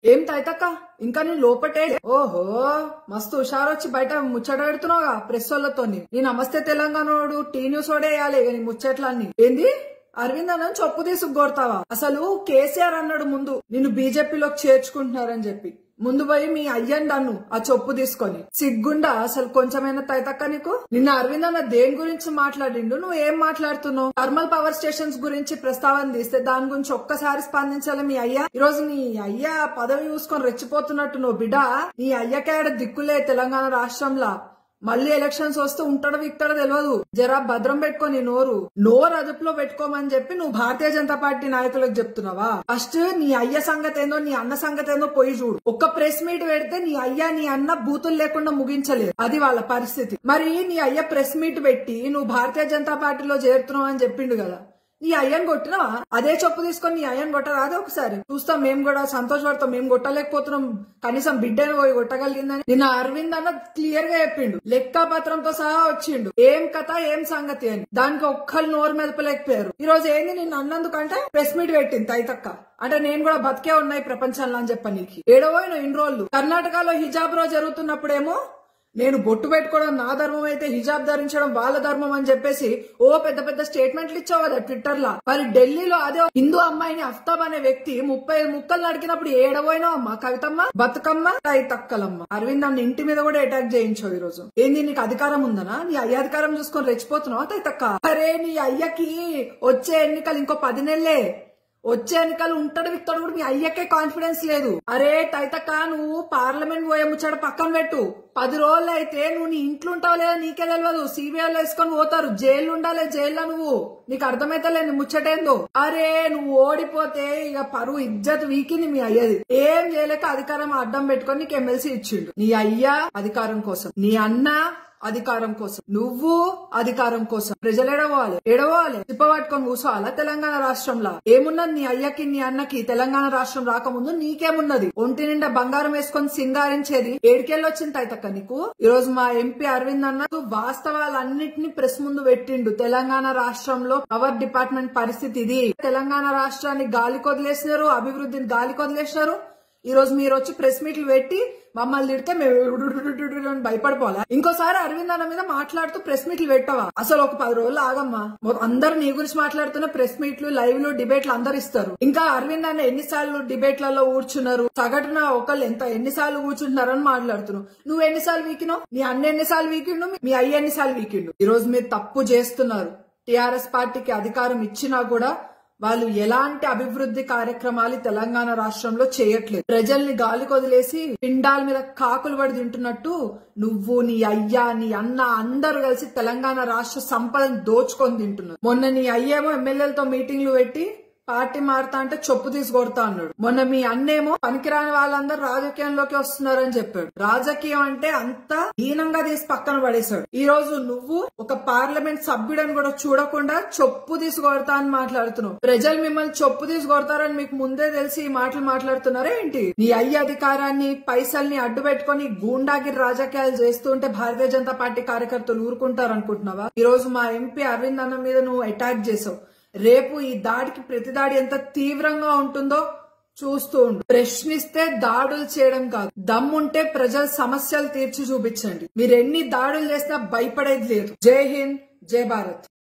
ఏం తాయితక్క ఇంకా నేను లోపటే ఓహో మస్తు హుషారొచ్చి బయట ముచ్చట పెడుతున్నావుగా ప్రెస్ వాళ్ళతోని నీ నమస్తే తెలంగాణోడు టీ న్యూస్ ఓడేయాలి నీ ముచ్చట్లన్నీ ఏంది అరవింద్ అన్న చొప్పు తీసుకు కొడతావా అసలు కేసీఆర్ అన్నాడు ముందు నిన్ను బీజేపీలోకి చేర్చుకుంటున్నారని చెప్పి ముందు పోయి మీ అయ్యండి అన్ను ఆ చొప్పు తీసుకొని సిగ్గుండా అసలు కొంచెమైనా తైతక్క నీకు నిన్న అరవింద్ అన్న దేని గురించి మాట్లాడిండు నువ్వు ఏం మాట్లాడుతున్నావు థర్మల్ పవర్ స్టేషన్స్ గురించి ప్రస్తావన తీస్తే దాని గురించి ఒక్కసారి స్పందించాలి మీ అయ్యా ఈ రోజు నీ అయ్యా పదవి చూసుకొని రెచ్చిపోతున్నట్టు నువ్వు బిడ్డ నీ అయ్యకేడ దిక్కులే తెలంగాణ రాష్ట్రంలో మళ్ళీ ఎలక్షన్స్ వస్తే ఉంటాడో విక్తాడో తెలియదు జరా భద్రం పెట్టుకొని నోరు నోరు అదుపులో పెట్టుకోమని చెప్పి నువ్వు భారతీయ జనతా పార్టీ నాయకులకు చెప్తున్నావా ఫస్ట్ నీ అయ్య సంగతి ఏందో నీ అన్న సంగతి ఏందో పోయి చూడు ఒక్క ప్రెస్ మీట్ పెడితే నీ అయ్య నీ అన్న బూతులు లేకుండా ముగించలేదు అది వాళ్ళ పరిస్థితి మరి నీ అయ్య ప్రెస్ మీట్ పెట్టి నువ్వు భారతీయ జనతా పార్టీలో చేరుతున్నావు అని చెప్పిండు కదా నీ అయ్యని కొట్టినావా అదే చెప్పు తీసుకొని నీ అయ్యని కొట్టరాదే ఒకసారి చూస్తాం మేము కూడా సంతోషపడతాం మేము కొట్టలేకపోతున్నాం కనీసం బిడ్డను పోయి కొట్టగలిగిందని నిన్న అరవింద్ అన్న క్లియర్ గా చెప్పిండు లెక్క పత్రంతో సహా వచ్చిండు ఏం కథ ఏం సంగతి అని దానికి ఒక్కరు నోరు మెదపలేకపోయారు ఈ రోజు ఏంది నిన్ను అన్నందుకంటే ప్రెస్ మీట్ పెట్టింది తైతక్క అంటే నేను కూడా బతికే ఉన్నాయి ప్రపంచంలో అని చెప్పనీకి ఏడవోయిన ఇన్ని రోజులు కర్ణాటకలో హిజాబ్ రో జరుగుతున్నప్పుడేమో నేను బొట్టు పెట్టుకోవడం నా ధర్మం అయితే హిజాబ్ ధరించడం వాళ్ళ ధర్మం అని చెప్పేసి ఓ పెద్ద పెద్ద స్టేట్మెంట్లు ఇచ్చావు కదా ట్విట్టర్ లా మరి ఢిల్లీలో అదే హిందూ అమ్మాయిని అఫ్తాబ్ అనే వ్యక్తి ముప్పై ఐదు ముక్కలు నడికినప్పుడు ఏడవైనావు అమ్మ కవితమ్మ బతుకమ్మ తై తక్కలమ్మ అరవింద్ అన్న ఇంటి మీద కూడా అటాక్ చేయించావు ఈ రోజు ఏంది నీకు అధికారం ఉందనా నీ అయ్య అధికారం చూసుకొని రెచ్చిపోతున్నావా తై తక్క అరే నీ అయ్యకి వచ్చే ఎన్నికలు ఇంకో పది నెలలే వచ్చే ఎన్నికలు ఉంటాడు విక్తాడు కూడా మీ అయ్యకే కాన్ఫిడెన్స్ లేదు అరే తైతక్క నువ్వు పార్లమెంట్ పోయే ముచ్చాడు పక్కన పెట్టు పది రోజులు అయితే నువ్వు నీ ఇంట్లో ఉంటావు లేదా నీకే తెలియదు సిబిఐలో వేసుకొని పోతారు జైలు ఉండాలి జైల్లో నువ్వు నీకు అర్థమైతలేదు ముచ్చటేందో అరే నువ్వు ఓడిపోతే ఇక పరువు ఇజ్జత్ వీకింది మీ అయ్యది ఏం చేయలేక అధికారం అడ్డం పెట్టుకొని నీకు ఎమ్మెల్సీ ఇచ్చిండు నీ అయ్య అధికారం కోసం నీ అన్న అధికారం కోసం నువ్వు అధికారం కోసం ప్రజలు ఎడవాలి ఎడవాలి తిప్పబట్టుకొని కూర్చోవాలా తెలంగాణ రాష్ట్రంలో ఏమున్నది నీ అయ్యకి నీ అన్నకి తెలంగాణ రాష్ట్రం రాకముందు నీకేమున్నది ఒంటి నిండా బంగారం వేసుకొని సింగారించేది ఏడికెళ్ళి వచ్చింది తైతక్క నీకు ఈ రోజు మా ఎంపీ అరవింద్ అన్న వాస్తవాలన్నింటినీ ప్రెస్ ముందు పెట్టిండు తెలంగాణ రాష్ట్రంలో పవర్ డిపార్ట్మెంట్ పరిస్థితి ఇది తెలంగాణ రాష్ట్రాన్ని గాలి కొదిలేసినారు అభివృద్ధిని గాలి కొదిలేసినారు ఈ రోజు మీరు వచ్చి ప్రెస్ మీట్లు పెట్టి మమ్మల్ని తిడితే మేము అని భయపడిపోవాలా ఇంకోసారి అరవింద్ అన్న మీద మాట్లాడుతూ ప్రెస్ మీట్లు పెట్టవా అసలు ఒక పది రోజులు ఆగమ్మా మొ- అందరు నీ గురించి మాట్లాడుతున్న ప్రెస్ మీట్లు లైవ్ లు డిబేట్లు అందరు ఇస్తారు ఇంకా అరవింద్ అన్న ఎన్నిసార్లు డిబేట్లలో కూర్చున్నారు సగటున ఒకళ్ళు ఎంత ఎన్నిసార్లు కూర్చుంటున్నారు అని మాట్లాడుతున్నావు నువ్వు ఎన్నిసార్లు వీకినావు నీ అన్న ఎన్నిసార్లు వీకిండు మీ అయ్య ఎన్నిసార్లు వీకిండు ఈ రోజు మీరు తప్పు చేస్తున్నారు టిఆర్ఎస్ పార్టీకి అధికారం ఇచ్చినా కూడా వాళ్ళు ఎలాంటి అభివృద్ధి కార్యక్రమాలు తెలంగాణ రాష్ట్రంలో చేయట్లేదు ప్రజల్ని గాలి కొదిలేసి పిండాల మీద కాకులు పడి తింటున్నట్టు నువ్వు నీ అయ్యా నీ అన్న అందరూ కలిసి తెలంగాణ రాష్ట్ర సంపదను దోచుకొని తింటున్నారు మొన్న నీ అయ్యేమో ఎమ్మెల్యేలతో మీటింగ్లు పెట్టి పార్టీ మారుతా అంటే చొప్పు తీసి కొడతా అన్నాడు మొన్న మీ అన్నేమో పనికిరాని వాళ్ళందరూ రాజకీయంలోకి వస్తున్నారని చెప్పాడు రాజకీయం అంటే అంత హీనంగా తీసి పక్కన పడేశాడు ఈ రోజు నువ్వు ఒక పార్లమెంట్ సభ్యుడని కూడా చూడకుండా చొప్పు తీసి కొడతా అని మాట్లాడుతున్నావు ప్రజలు మిమ్మల్ని చొప్పు తీసి కొడతారని మీకు ముందే తెలిసి ఈ మాటలు మాట్లాడుతున్నారా ఏంటి నీ అయ్య అధికారాన్ని పైసల్ని అడ్డు పెట్టుకుని గూండాగిరి రాజకీయాలు చేస్తుంటే భారతీయ జనతా పార్టీ కార్యకర్తలు ఊరుకుంటారు అనుకుంటున్నావా ఈ రోజు మా ఎంపీ అరవింద్ అన్న మీద నువ్వు అటాక్ చేసావు రేపు ఈ దాడికి ప్రతి దాడి ఎంత తీవ్రంగా ఉంటుందో చూస్తూ ఉండు ప్రశ్నిస్తే దాడులు చేయడం కాదు దమ్ముంటే ప్రజల సమస్యలు తీర్చి చూపించండి మీరు ఎన్ని దాడులు చేసినా భయపడేది లేదు జై హింద్ జై భారత్